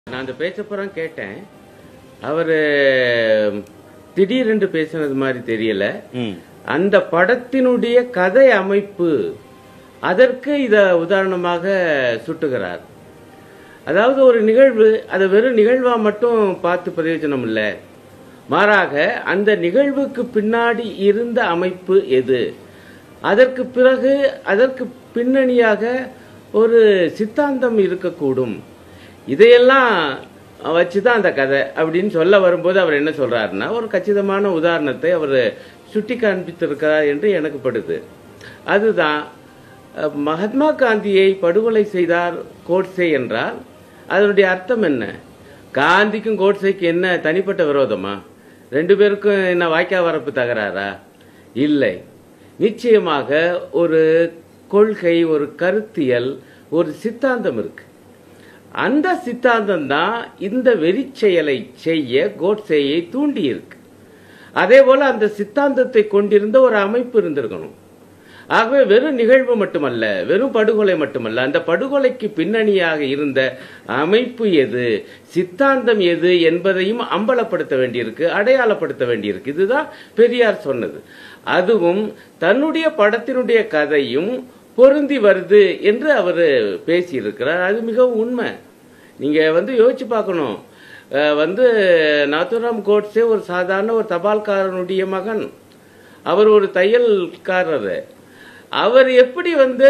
நான் அந்த பேச்சப்புறம் கேட்டேன் அவர் திடீரென்று பேசினது மாதிரி தெரியல ம் அந்த படத்தினுடைய கதை அமைப்பு அதற்கு இத உதாரணமாக சுட்டுகிறார் அதாவது ஒரு நிகழ்வு அதை வெறும் நிகழ்வா மட்டும் பார்த்து பிரயோஜனம் இல்லை மாறாக அந்த நிகழ்வுக்கு பின்னாடி இருந்த அமைப்பு எது அதற்கு பிறகு அதற்கு பின்னணியாக ஒரு சித்தாந்தம் இருக்கக்கூடும் இதையெல்லாம் வச்சுதான் அந்த கதை அப்படின்னு சொல்ல வரும்போது அவர் என்ன சொல்றாருன்னா ஒரு கச்சிதமான உதாரணத்தை அவர் சுட்டி காண்பித்திருக்கிறார் என்று எனக்கு படுது அதுதான் அஹ், மகாத்மா காந்தியை படுகொலை செய்தார் கோட்சே என்றால் அதனுடைய அர்த்தம் என்ன காந்திக்கும் கோட்சேக்கு என்ன தனிப்பட்ட விரோதமா ரெண்டு பேருக்கும் என்ன வாய்க்கா வரப்பு தகராறா இல்லை நிச்சயமாக ஒரு கொள்கை ஒரு கருத்தியல் ஒரு சித்தாந்தம் இருக்கு அந்த சித்தாந்தம் தான் இந்த வெறிச்செயலை செய்ய கோட்சேயை தூண்டி இருக்கு அதே போல அந்த சித்தாந்தத்தை கொண்டிருந்த ஒரு அமைப்பு இருந்திருக்கணும் ஆகவே வெறும் நிகழ்வு மட்டுமல்ல வெறும் படுகொலை மட்டுமல்ல அந்த படுகொலைக்கு பின்னணியாக இருந்த அமைப்பு எது சித்தாந்தம் எது என்பதையும் அம்பலப்படுத்த வேண்டியிருக்கு அடையாளப்படுத்த வேண்டியிருக்கு இதுதான் பெரியார் சொன்னது அதுவும் தன்னுடைய படத்தினுடைய கதையும் பொருந்தி வருது என்று அவர் பேசியிருக்கிறார் அது மிகவும் உண்மை நீங்க வந்து யோசிச்சு பார்க்கணும் அஹ் வந்து நாத்துராம் கோட்ஸே ஒரு சாதாரண ஒரு தபால்காரனுடைய மகன் அவர் ஒரு தையல்காரர் அவர் எப்படி வந்து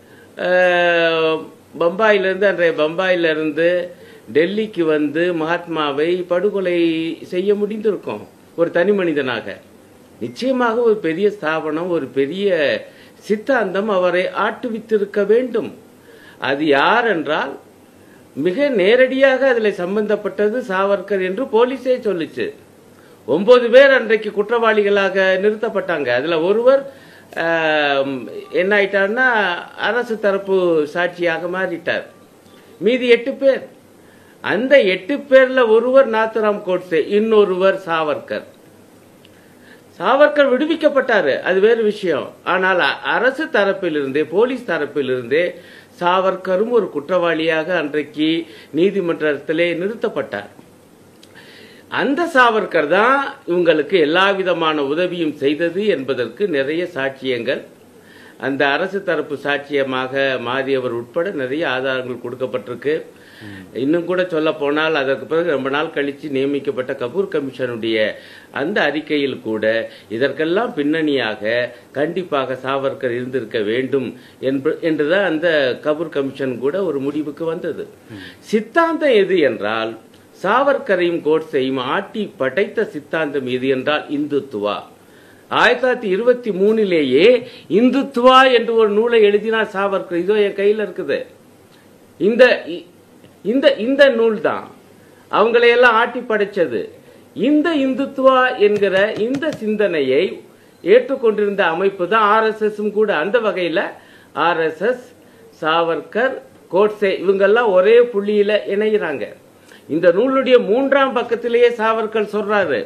அஹ், பம்பாயிலிருந்து அன்றைய பம்பாயிலிருந்து டெல்லிக்கு வந்து மகாத்மாவை படுகொலை செய்ய முடிந்திருக்கும் ஒரு தனி மனிதனாக நிச்சயமாக ஒரு பெரிய ஸ்தாபனம் ஒரு பெரிய சித்தாந்தம் அவரை ஆட்டுவித்திருக்க வேண்டும் அது யார் என்றால் மிக நேரடியாக அதில் சம்பந்தப்பட்டது சாவர்கர் என்று போலீஸே சொல்லுச்சு ஒன்பது பேர் அன்றைக்கு குற்றவாளிகளாக நிறுத்தப்பட்டாங்க அதுல ஒருவர் ஆம், என்ன ஆயிட்டார்னா அரசு தரப்பு சாட்சியாக மாறிட்டார் மீதி எட்டு பேர் அந்த எட்டு பேர்ல ஒருவர் நாத்துராம் கோட்சே இன்னொருவர் சாவர்கர் சாவர்கர் விடுவிக்கப்பட்டாரு அது வேறு விஷயம் ஆனால் அ- அரசு தரப்பிலிருந்தே போலீஸ் தரப்பிலிருந்தே சாவர்கரும் ஒரு குற்றவாளியாக அன்றைக்கு நீதிமன்றத்திலே நிறுத்தப்பட்டார் அந்த சாவர்கர் தான் இவங்களுக்கு எல்லா விதமான உதவியும் செய்தது என்பதற்கு நிறைய சாட்சியங்கள் அந்த அரசு தரப்பு சாட்சியமாக மாறியவர் உட்பட நிறைய ஆதாரங்கள் கொடுக்கப்பட்டிருக்கு இன்னும் கூட சொல்ல போனால் அதற்கு பிறகு ரொம்ப நாள் கழித்து நியமிக்கப்பட்ட கபூர் கமிஷனுடைய அந்த அறிக்கையில் கூட இதற்கெல்லாம் பின்னணியாக கண்டிப்பாக சாவர்கர் இருந்திருக்க வேண்டும் என்ப- என்றுதான் அந்த கபூர் கமிஷன் கூட ஒரு முடிவுக்கு வந்தது சித்தாந்தம் எது என்றால் சாவர்கரையும் கோட்ஸையும் ஆட்டி படைத்த சித்தாந்தம் எது என்றால் இந்துத்துவா ஆயிரத்தி தொள்ளாயிரத்தி இருபத்தி மூணிலேயே இந்துத்துவா என்று ஒரு நூலை எழுதினார் சாவர்கர் இதோ என் கையில இருக்குது இந்த இ- இந்த இந்த நூல் தான் அவங்களையெல்லாம் ஆட்டி படைச்சது இந்த இந்துத்துவா என்கிற இந்த சிந்தனையை ஏற்றுக்கொண்டிருந்த அமைப்பு தான் ஆர்எஸ்எஸும் கூட அந்த வகையில ஆர்எஸ்எஸ் சாவர்கர் கோட்சே இவங்கெல்லாம் ஒரே புள்ளியில இணைகிறாங்க இந்த நூலுடைய மூன்றாம் பக்கத்திலேயே சாவர்கர் சொல்றாரு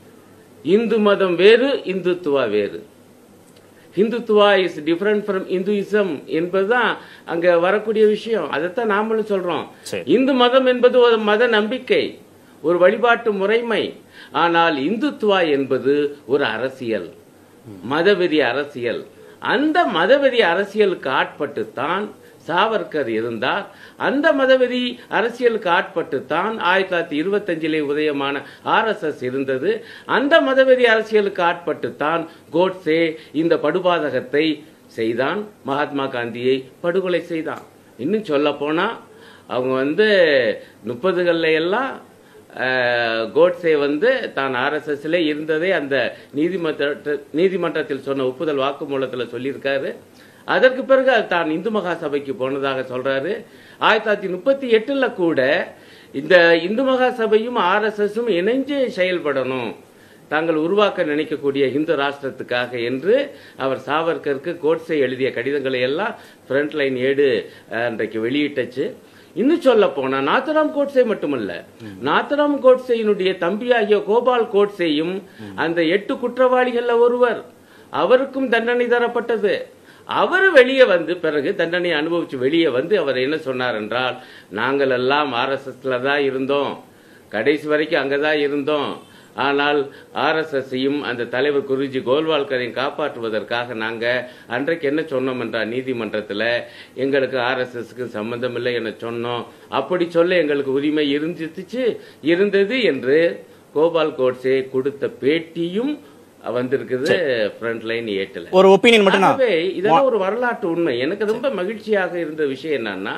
இந்து மதம் வேறு இந்துத்துவா வேறு Hindutva is different from Hinduism என்பதுதான் அங்க வரக்கூடிய விஷயம் அதைத்தான் நாமளும் சொல்றோம் சரி. இந்து மதம் என்பது ஒரு மத நம்பிக்கை ஒரு வழிபாட்டு முறைமை ஆனால் இந்துத்துவா என்பது ஒரு அரசியல் மதவெறி அரசியல் அந்த மதவெறி அரசியலுக்கு ஆட்பட்டுத்தான் சாவர்கர் இருந்தார் அந்த மதவெறி அரசியலுக்கு ஆட்பட்டுத்தான் ஆயிரத்தி தொள்ளாயிரத்தி இருபத்தஞ்சிலே உதயமான ஆர்எஸ்எஸ் இருந்தது அந்த மதவெறி அரசியலுக்கு ஆட்பட்டுத்தான் கோட்சே இந்த படுபாதகத்தை செய்தான் மகாத்மா காந்தியை படுகொலை செய்தான் இன்னும் சொல்ல போனா அவங்க வந்து முப்பதுகள்ல எல்லாம் அஹ், கோட்சே வந்து தான் ஆர்எஸ்எஸ்ல இருந்ததே அந்த நீதிமன்ற நீதிமன்றத்தில் சொன்ன ஒப்புதல் வாக்குமூலத்தில் சொல்லியிருக்காரு அதற்கு பிறகு அது தான் இந்து மகா சபைக்கு போனதாக சொல்றாரு ஆயிரத்தி தொள்ளாயிரத்தி முப்பத்தி எட்டுல கூட இந்த இந்து மகா சபையும் ஆர்எஸ்எஸும் இணைஞ்சு செயல்படணும் தாங்கள் உருவாக்க நினைக்கக்கூடிய இந்து ராஷ்டிரத்துக்காக என்று அவர் சாவர்கருக்கு கோட்ஸே எழுதிய கடிதங்களை எல்லாம் ஃப்ரண்ட் லைன் ஏடு அஹ், அன்றைக்கு வெளியிட்டச்சு இன்னும் சொல்ல போனா நாத்தராம் கோட்ஸே மட்டுமல்ல நாத்தராம் கோட்ஸேயினுடைய தம்பியாகிய கோபால் கோட்ஸேயும் அந்த எட்டு குற்றவாளிகள்ல ஒருவர் அவருக்கும் தண்டனை தரப்பட்டது அவர் வெளியே வந்து பிறகு தண்டனை அனுபவிச்சு வெளியே வந்து அவர் என்ன சொன்னார் என்றால் நாங்கள் எல்லாம் ஆர்எஸ்எஸ்ல தான் இருந்தோம் கடைசி வரைக்கும் அங்கதான் இருந்தோம் ஆனால் ஆர்எஸ்எஸ்ஸையும் அந்த தலைவர் குருஜி கோல்வால்கரையும் காப்பாற்றுவதற்காக நாங்க அன்றைக்கு என்ன சொன்னோம் என்றால் நீதிமன்றத்தில் எங்களுக்கு ஆர்எஸ்எஸ்க்கு சம்பந்தம் இல்லை என சொன்னோம் அப்படி சொல்ல எங்களுக்கு உரிமை இருந்துச்சு இருந்தது என்று கோபால் கோட்ஸே கொடுத்த பேட்டியும் வந்திருக்குது ஃப்ரண்ட் லைன் ஏட்டில் ஒரு ஒப்பீனியன் மட்டும் நான் ஆகவே இதெல்லாம் ஒரு வரலாற்று உண்மை எனக்கு ரொம்ப மகிழ்ச்சியாக இருந்த விஷயம் என்னன்னா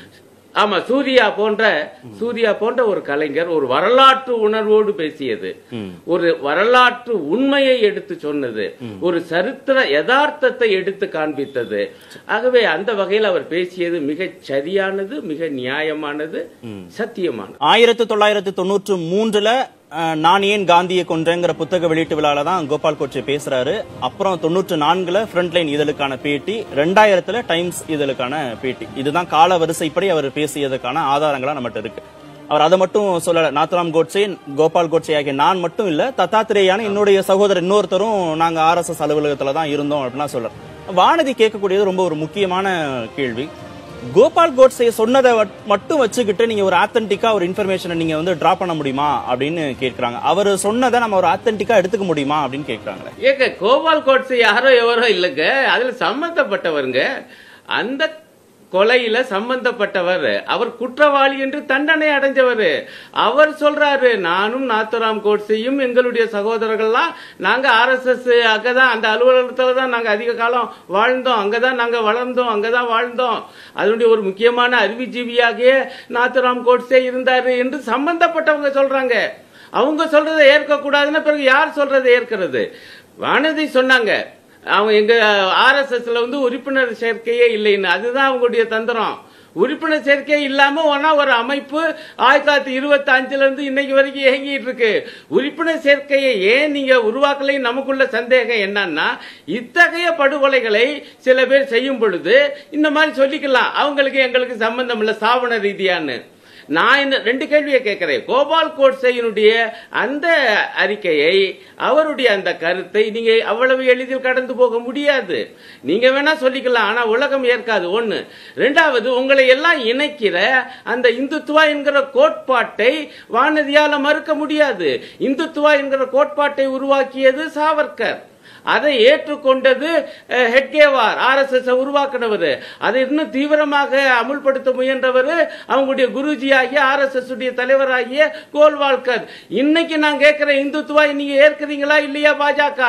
ஆமா சூர்யா போன்ற சூர்யா போன்ற ஒரு கலைஞர் ஒரு வரலாற்று உணர்வோடு பேசியது ஒரு வரலாற்று உண்மையை எடுத்து சொன்னது ஒரு சரித்திர யதார்த்தத்தை எடுத்து காண்பித்தது ஆகவே அந்த வகையில் அவர் பேசியது மிக சரியானது மிக நியாயமானது சத்தியமானது ஆயிரத்தி தொள்ளாயிரத்தி தொண்ணூற்று மூன்றுல அஹ், நான் ஏன் காந்தியை கொன்றேங்கிற புத்தக வெளியீட்டு விழால தான் கோபால் கோட்சே பேசுறாரு அப்புறம் தொண்ணூற்று நான்குல ஃப்ரண்ட்லைன் இதழுக்கான பேட்டி ரெண்டாயிரத்துல டைம்ஸ் இதழுக்கான பேட்டி இதுதான் கால வரிசைப்படி அவர் பேசியதுக்கான ஆதாரங்களா நம்மகிட்ட இருக்கு அவர் அதை மட்டும் சொல்லல நாத்துராம் கோட்சே கோபால் கோட்சே ஆகிய நான் மட்டும் இல்ல தத்தாத்திரேயான என்னுடைய சகோதரர் இன்னொருத்தரும் நாங்க ஆர்எஸ்எஸ் அலுவலகத்துல தான் இருந்தோம் அப்படின்னா சொல்றாரு வானதி கேட்கக்கூடியது ரொம்ப ஒரு முக்கியமான கேள்வி கோபால் கோட்ஸே சொன்னதை வட்- மட்டும் வச்சுக்கிட்டு நீங்க ஒரு ஆத்தென்டிக்கா ஒரு இன்ஃபர்மேஷனை நீங்க வந்து டிரா பண்ண முடியுமா அப்படின்னு கேக்குறாங்க அவர் சொன்னதை நம்ம ஒரு ஆத்தென்டிக்கா எடுத்துக்க முடியுமா அப்படின்னு கேக்குறாங்களே ஏங்க கோபால் கோட்ஸே யாரோ எவரோ இல்லைங்க அதுல சம்பந்தப்பட்டவருங்க அந்த கொலையில சம்பந்தப்பட்டவர் அவர் குற்றவாளி என்று தண்டனை அடைஞ்சவர் அவர் சொல்றாரு நானும் நாத்துராம் கோட்ஸையும் எங்களுடைய சகோதரர்கள்லாம் நாங்க ஆர்எஸ்எஸ் அங்கதான் அந்த அலுவலகத்துல தான் நாங்க அதிக காலம் வாழ்ந்தோம் அங்கதான் நாங்க வளர்ந்தோம் அங்கதான் வாழ்ந்தோம் அதனுடைய ஒரு முக்கியமான அறிவுஜீவியாக நாத்துராம் கோட்ஸே இருந்தாரு என்று சம்பந்தப்பட்டவங்க சொல்றாங்க அவங்க சொல்றதை ஏற்க கூடாதுன்னா பிறகு யார் சொல்றதை ஏற்கிறது வானதி சொன்னாங்க அவங்க எங்க ஆர்எஸ்எஸ்ல வந்து உறுப்பினர் சேர்க்கையே இல்லைன்னு அதுதான் அவங்களுடைய தந்திரம் உறுப்பினர் சேர்க்கை இல்லாம ஒன்னா ஒரு அமைப்பு ஆயிரத்தி தொள்ளாயிரத்தி இருபத்தி அஞ்சுல இருந்து இன்னைக்கு வரைக்கும் இயங்கிட்டு இருக்கு உறுப்பினர் சேர்க்கையை ஏன் நீங்க உருவாக்கலை நமக்குள்ள சந்தேகம் என்னன்னா இத்தகைய படுகொலைகளை சில பேர் செய்யும் பொழுது இந்த மாதிரி சொல்லிக்கலாம் அவங்களுக்கு எங்களுக்கு சம்பந்தம் இல்ல ஸ்தாபன ரீதியான்னு நான் இந்த ரெண்டு கேள்வியை கேட்கிறேன் கோபால் கோட்சையினுடைய அந்த அறிக்கையை அவருடைய அந்த கருத்தை நீங்க அவ்வளவு எளிதில் கடந்து போக முடியாது நீங்க வேணா சொல்லிக்கலாம் ஆனா உலகம் ஏற்காது ஒண்ணு ரெண்டாவது உங்களை எல்லாம் இணைக்கிற அந்த இந்துத்துவா என்கிற கோட்பாட்டை வானதியால மறுக்க முடியாது இந்துத்துவா என்கிற கோட்பாட்டை உருவாக்கியது சாவர்கர் அதை ஏற்றுக்கொண்டது அஹ், ஹெட்கேவார் ஆர் எஸ் எஸ் உருவாக்கினவர் அதை இன்னும் தீவிரமாக அமுல்படுத்த முயன்றவர் அவங்களுடைய குருஜி ஆகிய ஆர் எஸ் எஸ் உடைய தலைவராகிய கோல்வால்கர் இன்னைக்கு நான் கேட்கிற இந்துத்துவா நீங்க ஏற்கிறீங்களா இல்லையா பாஜக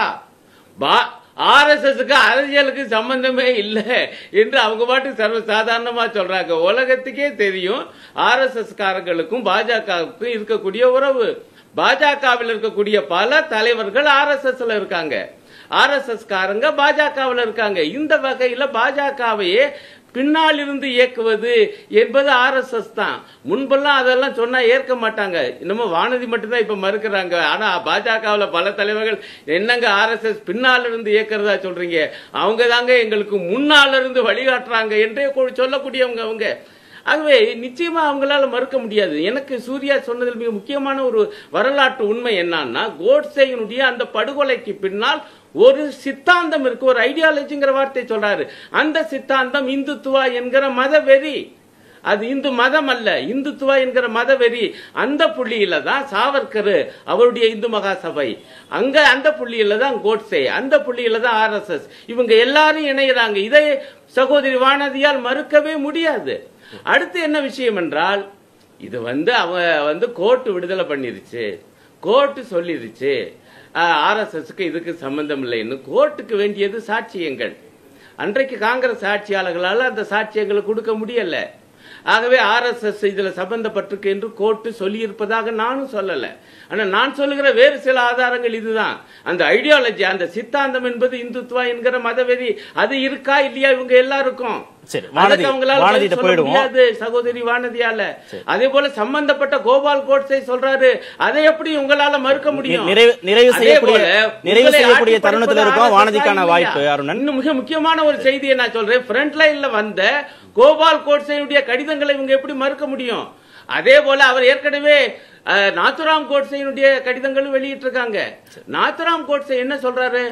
பா ஆர்எஸ்எஸ்க்கு அரசியலுக்கு சம்பந்தமே இல்லை என்று அவங்க பாட்டு சர்வ சாதாரணமா சொல்றாங்க உலகத்துக்கே தெரியும் ஆர்எஸ்எஸ் காரங்களுக்கும் பாஜகவுக்கும் இருக்கக்கூடிய உறவு பாஜகவில் இருக்கக்கூடிய பல தலைவர்கள் ஆர்எஸ்எஸ்ல இருக்காங்க ஆர்எஸ்எஸ் காரங்க பாஜகவில் இருக்காங்க இந்த வகையில பாஜகவையே பின்னால் இருந்து இயக்குவது என்பது ஆர்எஸ்எஸ் தான் முன்பெல்லாம் அதெல்லாம் சொன்னா ஏற்க மாட்டாங்க இன்னமும் வானதி மட்டும்தான் இப்ப மறுக்கிறாங்க ஆனா பாஜகவில் பல தலைவர்கள் என்னங்க ஆர்எஸ்எஸ் பின்னால் இருந்து இயக்கிறதா சொல்றீங்க அவங்க தாங்க எங்களுக்கு முன்னால் இருந்து வழிகாட்டுறாங்க என்றே கொ- சொல்லக்கூடியவங்க அவங்க ஆகவே நிச்சயமா அவங்களால மறுக்க முடியாது எனக்கு சூர்யா சொன்னதில் மிக முக்கியமான ஒரு வரலாற்று உண்மை என்னன்னா கோட்சேயினுடைய அந்த படுகொலைக்கு பின்னால் ஒரு சித்தாந்தம் இருக்கு ஒரு ஐடியாலஜிங்கிற வார்த்தை சொல்றாரு அந்த சித்தாந்தம் இந்துத்துவா என்கிற மதவெறி அது இந்து மதம் அல்ல இந்துத்துவா என்கிற மதவெறி அந்த புள்ளியில தான் சாவர்கர் அவருடைய இந்து மகாசபை அங்க அந்த புள்ளியில தான் கோட்சே அந்த புள்ளியில தான் ஆர்எஸ்எஸ் இவங்க எல்லாரும் இணையறாங்க இதை சகோதரி வானதியால் மறுக்கவே முடியாது அடுத்து என்ன விஷயம் என்றால் இது வந்து அவ வந்து கோர்ட்டு விடுதலை பண்ணிருச்சு கோர்ட்டு சொல்லிருச்சு ஆர்எஸ்எஸ்க்கு இதுக்கு சம்பந்தம் இல்லைன்னு கோர்ட்டுக்கு வேண்டியது சாட்சியங்கள் அன்றைக்கு காங்கிரஸ் ஆட்சியாளர்களால் அந்த சாட்சியங்களை கொடுக்க முடியல ஆகவே ஆர்எஸ்எஸ் இதுல சம்பந்தப்பட்டிருக்கு என்று கோர்ட்டு சொல்லியிருப்பதாக நானும் சொல்லல ஆனா நான் சொல்லுகிற வேறு சில ஆதாரங்கள் இதுதான் அந்த ஐடியாலஜி அந்த சித்தாந்தம் என்பது இந்துத்துவா என்கிற மதவெறி அது இருக்கா இல்லையா இவங்க எல்லாருக்கும் சரி, அதுக்கு வானதி- அவங்களால வானதிட்ட பதில் சொல்ல போயிடுவோம். முடியாது சகோதரி வானதியால அதே போல சம்பந்தப்பட்ட கோபால் கோட்ஸை சொல்றாரு அதை எப்படி உங்களால மறுக்க முடியும் நிறைவு- நிறைவு அதே செய்யக்கூடிய- போல நிறைவு உங்களை செய்யக்கூடிய ஆட்சி தருணத்துல படைப்பது இருக்கோம். RSS வானதிக்கான இல்லையா? வாய்ப்பு, அருணன். இன்னும் மிக முக்கியமான ஒரு செய்தியை நான் சொல்றேன் ஃப்ரண்ட் லைன்ல வந்த கோபால் கோட்சேனுடைய கடிதங்களை இவங்க எப்படி மறுக்க முடியும் அதே போல அவர் ஏற்கனவே அஹ், நாத்துராம் கோட்சேனுடைய கடிதங்களும் வெளியிட்டிருக்காங்க நாத்துராம் கோட்சே என்ன சொல்றாரு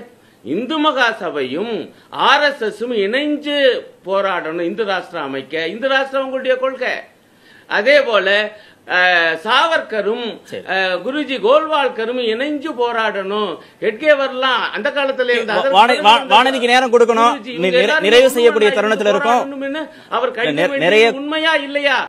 இந்து மகா சபையும் ஆர் எஸ் எஸும் இணைஞ்சு போராடணும் இந்து ராஷ்டிரம் அமைக்க இந்து ராஷ்டிரம் உங்களுடைய கொள்கை அதே போல அஹ், சாவர்கரும் சரி. அஹ், குருஜி கோல்வால்கரும் இணைஞ்சு போராடணும் ஹெட்கேவர்லாம் அந்த காலத்துல இருந்த அதற்கு வான- வா- பிறகு வானதிக்கு நேரம் கொடுக்கணும். குருஜி, நி- இவங்க நிறை- எல்லாரும் நிறைவு இந்து செய்யக்கூடிய போராடணும் தருணத்துல இருக்கோம். போராடணும்னு அவர் கைது நெ- நிறைய- உண்மையா இல்லையா